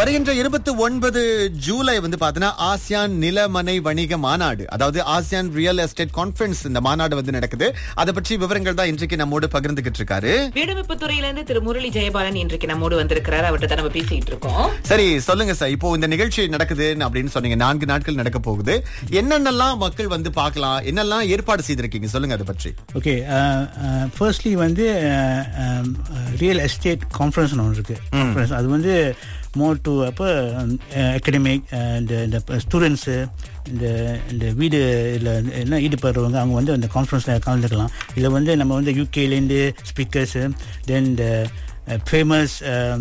வருகின்ற இருபத்தி ஒன்பது ஜூலை வந்து பாத்தீங்கன்னா ஆசியான் நிலமனை வணிக மாநாடு அதாவது ஆசியான் ரியல் எஸ்டேட் கான்ஃபரன்ஸ் இந்த மாநாடு வந்து நடக்குது அதை பற்றி விவரங்கள் தான் இன்றைக்கு நம்மோடு பகிர்ந்துகிட்டு இருக்காரு வீடமைப்பு துறையில இருந்து திரு முரளி ஜெயபாலன் இன்றைக்கு நம்மோடு வந்திருக்கிறார் அவர்கிட்ட தான் நம்ம பேசிட்டு இருக்கோம் சரி சொல்லுங்க சார் இப்போ இந்த நிகழ்ச்சி நடக்குது அப்படின்னு சொன்னீங்க நான்கு நாட்கள் நடக்க போகுது என்னென்னலாம் மக்கள் வந்து பார்க்கலாம் என்னெல்லாம் ஏற்பாடு செய்திருக்கீங்க சொல்லுங்க அதை பற்றி ஓகே ஃபர்ஸ்ட்லி வந்து ரியல் எஸ்டேட் கான்ஃபரன்ஸ் ஒன்று இருக்கு கான்ஃபரன்ஸ் அது வந்து மோர் டு அப்போ அகடமிக் இந்த இந்த ஸ்டூடெண்ட்ஸு இந்த இந்த வீடு இல்லை என்ன ஈடுபடுறவங்க அவங்க வந்து அந்த கான்ஃபரன்ஸில் கலந்துக்கலாம் இதில் வந்து நம்ம வந்து யூகேலேருந்து ஸ்பீக்கர்ஸு தென் இந்த ஃபேமஸ்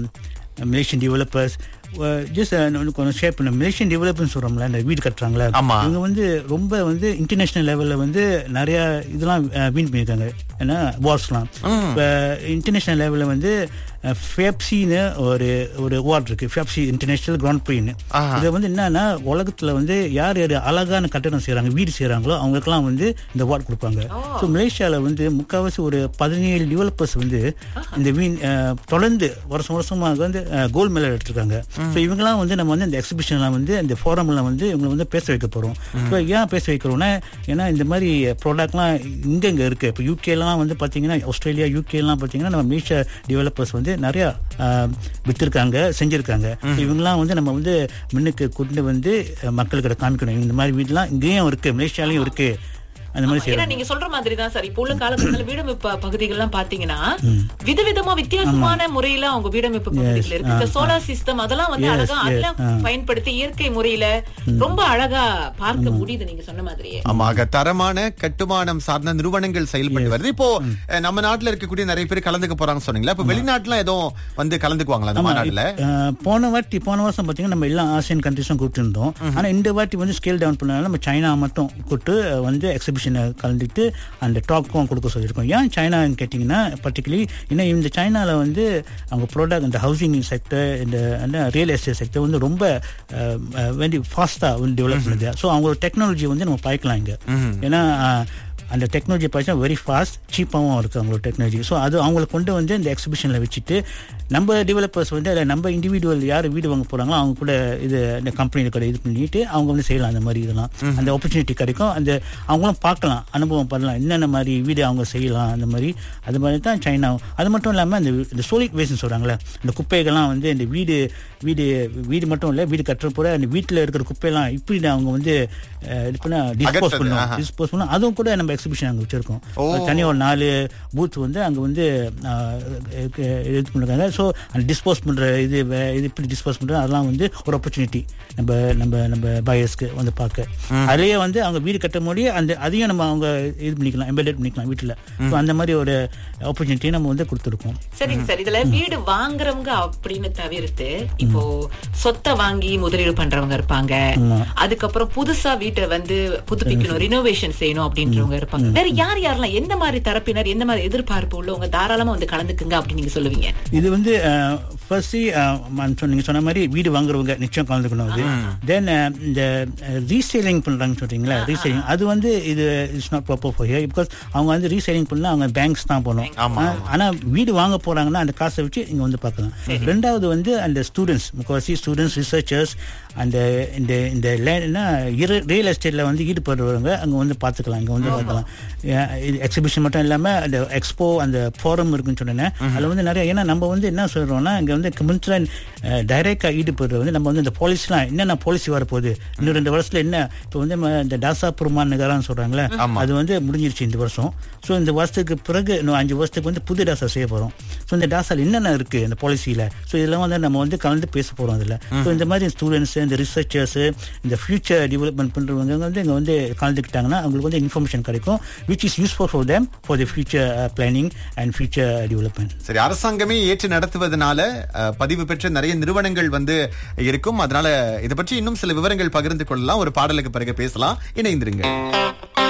மலேசியன் டெவலப்பர்ஸ் ஜஸ்ட் கொஞ்சம் ஷேர் பண்ண மலேசியன் டெவலப்மெண்ட் சொல்கிறோம்ல இந்த வீடு கட்டுறாங்களா ஆமா. இவங்க வந்து ரொம்ப வந்து இன்டர்நேஷனல் லெவலில் வந்து நிறைய இதெல்லாம் வின் பண்ணியிருக்காங்க ஏன்னா வார்ஸ்லாம் இப்போ இன்டர்நேஷனல் லெவலில் வந்து ஃபேப்சின்னு ஒரு ஒரு அவார்ட் இருக்கு ஃபேப்சி இன்டர்நேஷனல் கிராண்ட் ப்ரீன்னு ஆஹா. இது வந்து என்னன்னா உலகத்தில் வந்து யார் யார் அழகான கட்டடம் செய்கிறாங்க வீடு செய்கிறாங்களோ அவங்களுக்குலாம் வந்து இந்த அவார்ட் கொடுப்பாங்க ஸோ மலேசியாவில் வந்து முக்கால்வாசி ஒரு பதினேழு டெவலப்பர்ஸ் வந்து இந்த வீண் அஹ், தொடர்ந்து வருஷம் வருஷமாக வந்து கோல்டு மெடல் எடுத்திருக்காங்க ஸோ இவங்கெல்லாம் வந்து நம்ம வந்து இந்த எக்ஸிபிஷன்லாம் வந்து இந்த ஃபோரம்லாம் வந்து இவங்களை வந்து பேச வைக்க போகிறோம் ஸோ ஏன் பேச வைக்கிறோம்னா ஏன்னா இந்த மாதிரி ப்ராடக்ட்லாம் இங்கே இங்கே இருக்குது இப்போ யூகேலாம் வந்து பார்த்தீங்கன்னா ஆஸ்திரேலியா யூகேலாம் பார்த்தீங்கன்னா நம்ம மலேசியா டெவலப்பர்ஸ் வந்து நிறையா ஆஹ், வித்திருக்காங்க செஞ்சுருக்காங்க இவங்கெல்லாம் வந்து நம்ம வந்து முன்னுக்கு கொண்டு வந்து அஹ், மக்களுக்கிட்ட காமிக்கணும் இந்த மாதிரி வீடுலாம் இங்கேயும் இருக்குது மலேசியாலையும் இருக்குது அந்த மாதிரி ஏன்னா செய்யறாங்க நீங்க சொல்ற மாதிரி தான் சார் இப்போ உள்ள காலகட்டத்துல வீடமைப்பு பகுதிகள்லாம் பாத்தீங்கன்னா விதவிதமா வித்தியாசமான முறையில அவங்க வீடமைப்பு பகுதிகள் இருக்கு இந்த சோலார் சிஸ்டம் அதெல்லாம் வந்து அழகா அதெல்லாம் பயன்படுத்தி இயற்கை முறையில ரொம்ப அழகா பார்க்க முடியுது நீங்க சொன்ன மாதிரியே ஆமா ஆக தரமான கட்டுமானம் சார்ந்த நிறுவனங்கள் செயல்பட்டு வருது இப்போ அஹ், நம்ம நாட்டுல இருக்கக்கூடிய நிறைய பேர் கலந்துக்க போறாங்க சொன்னீங்களா இப்ப வெளிநாட்டுல எதுவும் வந்து கலந்துக்குவாங்களா அந்த மாநாடுல அஹ், போன வாட்டி போன வருஷம் பார்த்தீங்கன்னா நம்ம எல்லா ஆசியன் கண்ட்ரிஸும் கூப்பிட்டுருந்தோம் ஆனா இந்த வாட்டி வந்து ஸ்கேல் டவுன் பண்ணனால நம்ம சைனா மட்டும் கூப்பிட்டு அஹ், வந்து எக்ஸிபிஷனை கலந்துட்டு அந்த டாப்க்கும் கொடுக்க சொல்லியிருக்கோம் ஏன் சைனான்னு கேட்டிங்கன்னா பர்டிகுலி ஏன்னா இந்த சைனால வந்து அவங்க ப்ராடக்ட் இந்த ஹவுசிங் செக்டர் இந்த ரியல் எஸ்டேட் செக்டர் வந்து ரொம்ப அஹ், அஹ், வேண்டி ஃபாஸ்ட்டாக வந்து டெவலப் பண்ணுது ஸோ அவங்களோட டெக்னாலஜி வந்து நம்ம பார்க்கலாம் இங்கே ஏன்னா அஹ், அந்த டெக்னாலஜி பார்த்தீங்கன்னா வெரி ஃபாஸ்ட் சீப்பாகவும் இருக்குது அவங்களோட டெக்னாலஜி ஸோ அது அவங்களை கொண்டு வந்து இந்த எக்ஸிபிஷனில் வச்சுட்டு நம்ம டெவலப்பர்ஸ் வந்து அதில் நம்ம இண்டிவிஜுவல் யார் வீடு வாங்க போகிறாங்களோ அவங்க கூட இது இந்த கம்பெனியில் கூட இது பண்ணிட்டு அவங்க வந்து செய்யலாம் அந்த மாதிரி இதெல்லாம் அந்த ஆப்பர்ச்சுனிட்டி கிடைக்கும் அந்த அவங்களும் பார்க்கலாம் அனுபவம் பண்ணலாம் என்னென்ன மாதிரி வீடு அவங்க செய்யலாம் அந்த மாதிரி அது மாதிரி தான் சைனா அது மட்டும் இல்லாமல் இந்த இந்த சோலிட் வேஸ்ட்னு சொல்கிறாங்களே இந்த குப்பைகள்லாம் வந்து இந்த வீடு வீடு வீடு மட்டும் இல்லை வீடு கட்டுற போற அந்த வீட்டில் இருக்கிற குப்பையெல்லாம் இப்படி அவங்க வந்து அஹ், இது பண்ண டிஸ்போஸ் அகற்றுறது, பண்ணுவோம் ஆஹா. டிஸ்போஸ் பண்ணோம் அதுவும் கூட நம்ம எக்ஸிபிஷன் அங்கே வச்சிருக்கோம் ஓ. தனியாக ஒரு நாலு பூத் வந்து அங்கே வந்து ஆஹ், இருக்கு- இது பண்ணிருக்காங்க ஸோ அந்த டிஸ்போஸ் பண்ணுற இது வே- இது இப்படி டிஸ்போஸ் பண்ணுறது அதெல்லாம் வந்து ஒரு ஆப்பர்ச்சுனிட்டி நம்ம நம்ம நம்ம பயர்ஸ்க்கு வந்து பார்க்க அதுலேயே வந்து அவங்க வீடு கட்டும் போதே அந்த அதையும் நம்ம அவங்க இது பண்ணிக்கலாம் எம்பெடட் பண்ணிக்கலாம் வீட்டில் ஸோ அந்த மாதிரி ஒரு ஆப்பர்ச்சுனிட்டியை நம்ம வந்து கொடுத்துருக்கோம் சரிங்க சார் இதுல வீடு வாங்குறவங்க அப்படின்னு தவிர்த்து இப்போ சொத்தை வாங்கி முதலீடு பண்றவங்க இருப்பாங்க அதுக்கப்புறம் புதுசா வீட்டை வந்து புதுப்பிக்கணும் ரினோவேஷன் செய்யணும் அப்படின்றவங்க இருப்பாங்க வேற யார் யாரெல்லாம் எந்த மாதிரி தரப்பினர் எந்த மாதிரி எதிர்பார்ப்பு உள்ளவங்க தாராளமா வந்து கலந்துக்குங்க அப்படின்னு நீங்க சொல்லுவீங்க இது வந்து ஃபர்ஸ்ட் நீங்க சொன்ன மாதிரி வீடு வாங்குறவங்க நிச்சயம் கலந்துக்கணும் அது தென் இந்த ரீசேலிங் பண்றாங்க சொல்றீங்களா ரீசேலிங் அது வந்து இது it's not proper for here because அவங்க வந்து ரீசேலிங் பண்ணா அவங்க பேங்க்ஸ் தான் போகணும் ஆமா, ஆ, ஆனா வீடு வாங்க போறாங்கன்னா அந்த காசை வச்சு இங்க வந்து பார்க்கலாம் ரெண்டாவது வந்து அந்த ஸ்டூடெண்ட்ஸ் முக்கால்வாசி ஸ்டூடெண்ட்ஸ் ரிசர்ச்சர்ஸ் அந்த இந்த இந்த லேண்ட்னா ரியல் எஸ்டேட்ல வந்து ஈடுபடுறவங்க அங்க வந்து பார்த்துக்கலாம் இங்க வந்து பார்க்கலாம் எக்ஸிபிஷன் மட்டும் இல்லாம அந்த எக்ஸ்போ அந்த ஃபோரம் இருக்குன்னு சொன்னேன் அதுல வந்து நிறைய ஏன்னா நம்ம வந்து என்ன சொல்றோம்னா இங்க வந்து கமிஷன்ல டைரக்டா ஈடுபடுறது வந்து நம்ம வந்து இந்த பாலிசிலாம் என்னென்ன பாலிசி வரப்போகுது இன்னும் ரெண்டு வருஷத்துல என்ன இப்போ வந்து நம்ம இந்த டாசா புருமான் நகரான்னு சொல்றாங்களே அது வந்து முடிஞ்சிருச்சு இந்த வருஷம் ஸோ இந்த வருஷத்துக்கு பிறகு இன்னும் அஞ்சு வருஷத்துக்கு வந்து புது டாசா செய்ய போறோம் ஸோ இந்த டாசால் என்னென்ன இருக்கு இந்த பாலிசியில ஸோ இதெல்லாம் வந்து நம்ம வந்து கலந்து பேச போறோம் அதில் ஸோ இந்த மாதிரி ஸ்டூடெண்ட்ஸ் இந்த ரிசர்ச்சர்ஸ் இந்த ஃபியூச்சர் டெவலப்மெண்ட் பண்றவங்க வந்து இங்க வந்து கலந்துக்கிட்டாங்கன்னா அவங்களுக்கு வந்து இன்ஃபர்மேஷன் கிடைக்கும் which is useful for them for the future planning and future development சரி அரசாங்கமே ஏற்று நடத்துவதனால அஹ், பதிவு பெற்ற நிறைய நிறுவனங்கள் வந்து இருக்கும் அதனால இதை பற்றி இன்னும் சில விவரங்கள் பகிர்ந்து கொள்ளலாம் ஒரு பாடலுக்கு பிறகு பேசலாம் இணைந்திருங்கள்